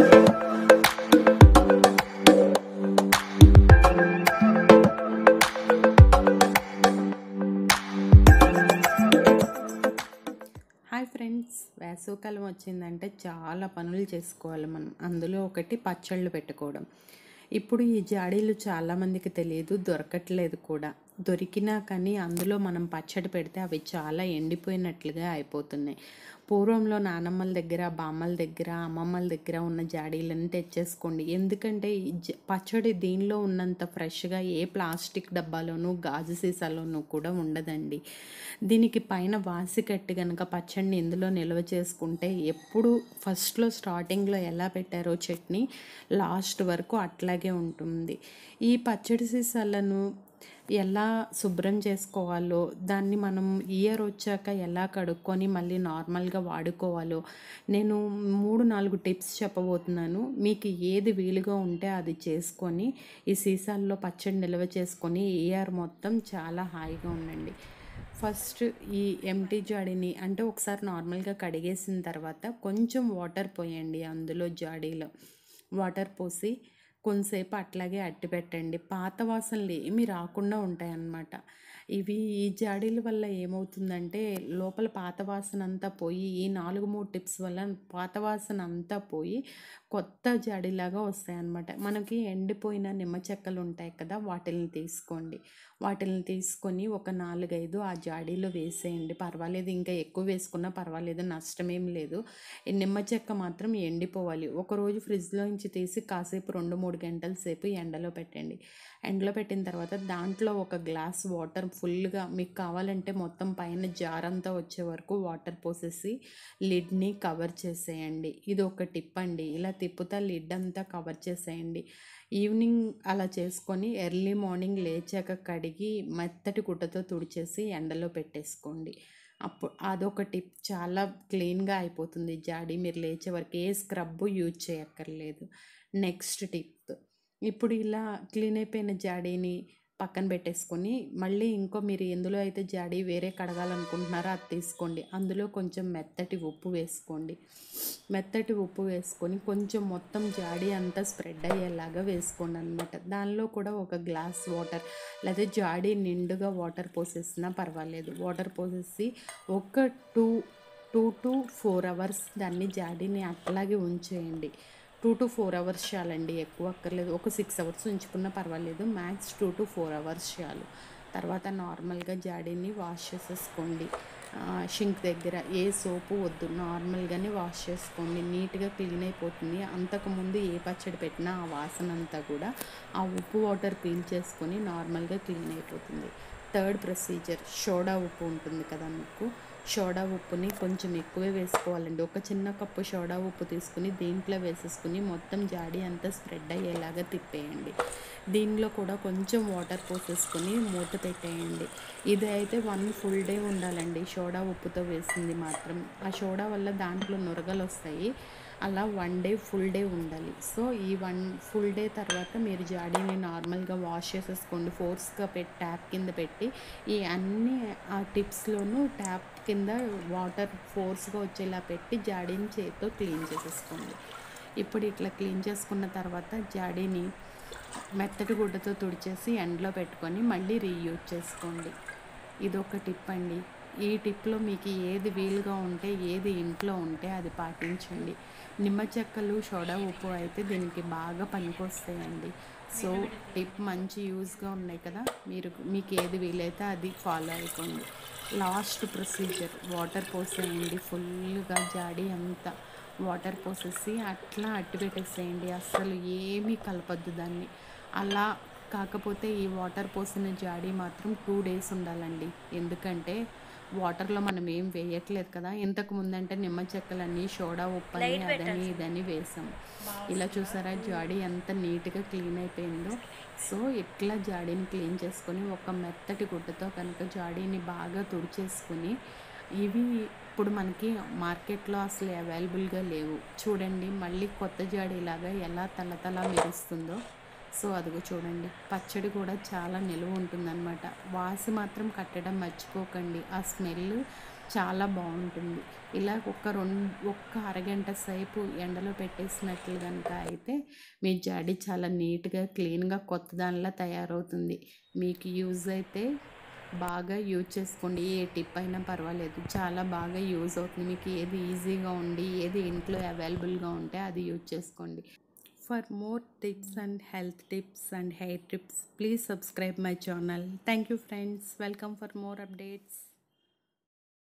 hi friends వేసవికాలం వచ్చిందంటే చాలా పనులు చేసుకోవాలి మనం అందులో ఒకటి పచ్చళ్ళు పెట్టుకోవడం ఇప్పుడు ఈ జాడీలు చాలామందికి తెలియదు దొరకట్లేదు కూడా దొరికినా కానీ అందులో మనం పచ్చడి పెడితే అవి చాలా ఎండిపోయినట్లుగా అయిపోతున్నాయి పూర్వంలో నానమ్మల దగ్గర బామ్మల దగ్గర అమ్మమ్మల దగ్గర ఉన్న జాడీలను తెచ్చేసుకోండి ఎందుకంటే ఈ జ- పచ్చడి దీనిలో ఉన్నంత ఫ్రెష్గా ఏ ప్లాస్టిక్ డబ్బాలోనూ గాజు సీసాలోనూ కూడా ఉండదండి దీనికి పైన వాసి కట్టి కనుక పచ్చడిని ఇందులో నిల్వ చేసుకుంటే ఎప్పుడు ఫస్ట్లో స్టార్టింగ్లో ఎలా పెట్టారో చట్నీ లాస్ట్ వరకు అట్లాగే ఉంటుంది ఈ పచ్చడి సీసాలను ఎలా శుభ్రం చేసుకోవాలో దాన్ని మనం ఇయర్ వచ్చాక ఎలా కడుక్కొని మళ్ళీ నార్మల్గా వాడుకోవాలో నేను మూడు నాలుగు టిప్స్ చెప్పబోతున్నాను మీకు ఏది వీలుగా ఉంటే అది చేసుకొని ఈ సీసాల్లో పచ్చడి నిల్వ చేసుకొని ఇయర్ మొత్తం చాలా హాయిగా ఉండండి ఫస్ట్ ఈ ఎంటీ జాడీని అంటే ఒకసారి నార్మల్గా కడిగేసిన తర్వాత కొంచెం వాటర్ పోయండి అందులో జాడీలో వాటర్ పోసి కొంతసేపు అట్లాగే అట్టి పెట్టండి పాత వాసనలు ఏమీ రాకుండా ఉంటాయన్నమాట ఇవి ఈ జాడీల వల్ల ఏమవుతుందంటే లోపల పాత వాసన అంతా పోయి ఈ నాలుగు మూడు టిప్స్ వల్ల పాత వాసన అంతా పోయి కొత్త జాడీలాగా వస్తాయన్నమాట మనకి ఎండిపోయిన నిమ్మ చెక్కలు ఉంటాయి కదా వాటిని తీసుకోండి వాటిని తీసుకొని ఒక నాలుగైదు ఆ జాడీలో వేసేయండి పర్వాలేదు ఇంకా ఎక్కువ వేసుకున్నా పర్వాలేదు నష్టమేం లేదు ఈ నిమ్మ చెక్క మాత్రం ఎండిపోవాలి ఒకరోజు ఫ్రిడ్జ్లో నుంచి తీసి కాసేపు రెండు మూడు గంటల సేపు ఎండలో పెట్టండి ఎండలో పెట్టిన తర్వాత దాంట్లో ఒక గ్లాస్ వాటర్ ఫుల్గా మీకు కావాలంటే మొత్తం పైన జార్ అంతా వచ్చే వరకు వాటర్ పోసేసి లిడ్ని కవర్ చేసేయండి ఇది ఒక టిప్ అండి ఇలా తిప్పుతా లిడ్ అంతా కవర్ చేసేయండి ఈవినింగ్ అలా చేసుకొని ఎర్లీ మార్నింగ్ లేచాక కడిగి మెత్తటి గుడ్డతో తుడిచేసి ఎండలో పెట్టేసుకోండి అప్పుడు అదొక టిప్ చాలా క్లీన్గా అయిపోతుంది జాడీ మీరు లేచే వరకు ఏ స్క్రబ్ యూజ్ చేయక్కర్లేదు నెక్స్ట్ టిప్ ఇప్పుడు ఇలా క్లీన్ అయిపోయిన జాడీని పక్కన పెట్టేసుకొని మళ్ళీ ఇంకో మీరు ఎందులో అయితే జాడీ వేరే కడగాలనుకుంటున్నారో అది తీసుకోండి అందులో కొంచెం మెత్తటి ఉప్పు వేసుకోండి మెత్తటి ఉప్పు వేసుకొని కొంచెం మొత్తం జాడీ అంతా స్ప్రెడ్ అయ్యేలాగా వేసుకోండి అనమాట దానిలో కూడా ఒక గ్లాస్ వాటర్ లేదా జాడీ నిండుగా వాటర్ పోసేసినా పర్వాలేదు వాటర్ పోసేసి ఒక two two to four hours దాన్ని జాడీని అట్లాగే ఉంచేయండి టూ టు ఫోర్ అవర్స్ చాలండి ఎక్కువ అక్కర్లేదు ఒక సిక్స్ అవర్స్ ఉంచుకున్నా పర్వాలేదు max two to four hours చాలు తర్వాత నార్మల్గా జాడీని వాష్ చేసేసుకోండి షింక్ దగ్గర ఏ సోపు వద్దు నార్మల్గానే వాష్ చేసుకోండి నీట్గా క్లీన్ అయిపోతుంది అంతకుముందు ఏ పచ్చడి పెట్టినా ఆ వాసన అంతా కూడా ఆ ఉప్పు వాటర్ పీల్ చేసుకొని నార్మల్గా క్లీన్ అయిపోతుంది థర్డ్ ప్రొసీజర్ సోడా ఉప్పు ఉంటుంది కదా మీకు సోడా ఉప్పుని కొంచెం ఎక్కువే వేసుకోవాలండి ఒక చిన్న కప్పు సోడా ఉప్పు తీసుకుని దీంట్లో వేసేసుకుని మొత్తం జాడీ అంతా స్ప్రెడ్ అయ్యేలాగా తిప్పేయండి దీనిలో కూడా కొంచెం వాటర్ పోసేసుకొని మూత పెట్టేయండి ఇది అయితే వన్ ఫుల్ డే ఉండాలండి సోడా ఉప్పుతో వేసింది మాత్రం ఆ సోడా వల్ల దాంట్లో నురగలు వస్తాయి అలా వన్ డే ఫుల్ డే ఉండాలి సో ఈ వన్ ఫుల్ డే తర్వాత మీరు జాడీని నార్మల్గా వాష్ చేసేసుకోండి ఫోర్స్గా పెట్టి ట్యాప్ కింద పెట్టి ఈ అన్ని ఆ టిప్స్లోనూ ట్యాప్ కింద వాటర్ ఫోర్స్గా వచ్చేలా పెట్టి జాడీని చేతితో క్లీన్ చేసేసుకోండి ఇప్పుడు ఇట్లా క్లీన్ చేసుకున్న తర్వాత జాడీని మెత్తటి గుడ్డతో తుడిచేసి ఎండలో పెట్టుకొని మళ్ళీ రీయూజ్ చేసుకోండి ఇది ఒక టిప్ అండి ఈ టిప్లో మీకు ఏది వీలుగా ఉంటే ఏది ఇంట్లో ఉంటే అది పాటించండి నిమ్మ చెక్కలు సోడా ఉప్పు అయితే దీనికి బాగా పనికొస్తాయండి సో టిప్ మంచి యూస్గా ఉన్నాయి కదా మీరు మీకు ఏది వీలైతే అది ఫాలో అయిపోండి లాస్ట్ ప్రొసీజర్ వాటర్ పోసేయండి ఫుల్గా జాడీ అంతా వాటర్ పోసేసి అట్లా అట్టి పెట్టేసేయండి అస్సలు ఏమీ కలపద్దు దాన్ని అలా కాకపోతే ఈ వాటర్ పోసిన జాడీ మాత్రం టూ డేస్ ఉండాలండి ఎందుకంటే వాటర్లో మనం ఏం వేయట్లేదు కదా ఇంతకు ముందంటే నిమ్మ చెక్కలన్నీ సోడా ఉప్పు అని అదని ఇదని వేసాం ఇలా చూసారా జాడీ ఎంత నీట్గా క్లీన్ అయిపోయిందో సో ఇట్లా జాడీని క్లీన్ చేసుకొని ఒక మెత్తటి గుడ్డతో కనుక జాడీని బాగా తుడిచేసుకుని ఇవి ఇప్పుడు మనకి మార్కెట్లో అసలు అవైలబుల్గా లేవు చూడండి మళ్ళీ కొత్త జాడీలాగా ఎలా తల మెరుస్తుందో సో అదిగో చూడండి పచ్చడి కూడా చాలా నిలువ ఉంటుందన్నమాట వాసి మాత్రం కట్టడం మర్చిపోకండి ఆ స్మెల్ చాలా బాగుంటుంది ఇలా ఒక రెండు ఒక్క అరగంట సేపు ఎండలో పెట్టేసినట్లు కనుక అయితే మీ జాడి చాలా నీట్గా క్లీన్గా కొత్త దానిలా తయారవుతుంది మీకు యూజ్ అయితే బాగా యూజ్ చేసుకోండి ఏ టిప్ అయినా పర్వాలేదు చాలా బాగా యూజ్ అవుతుంది మీకు ఏది ఈజీగా ఉండి ఏది ఇంట్లో అవైలబుల్గా ఉంటే అది యూజ్ చేసుకోండి for more tips and health tips and hair tips please subscribe my channel thank you friends welcome for more updates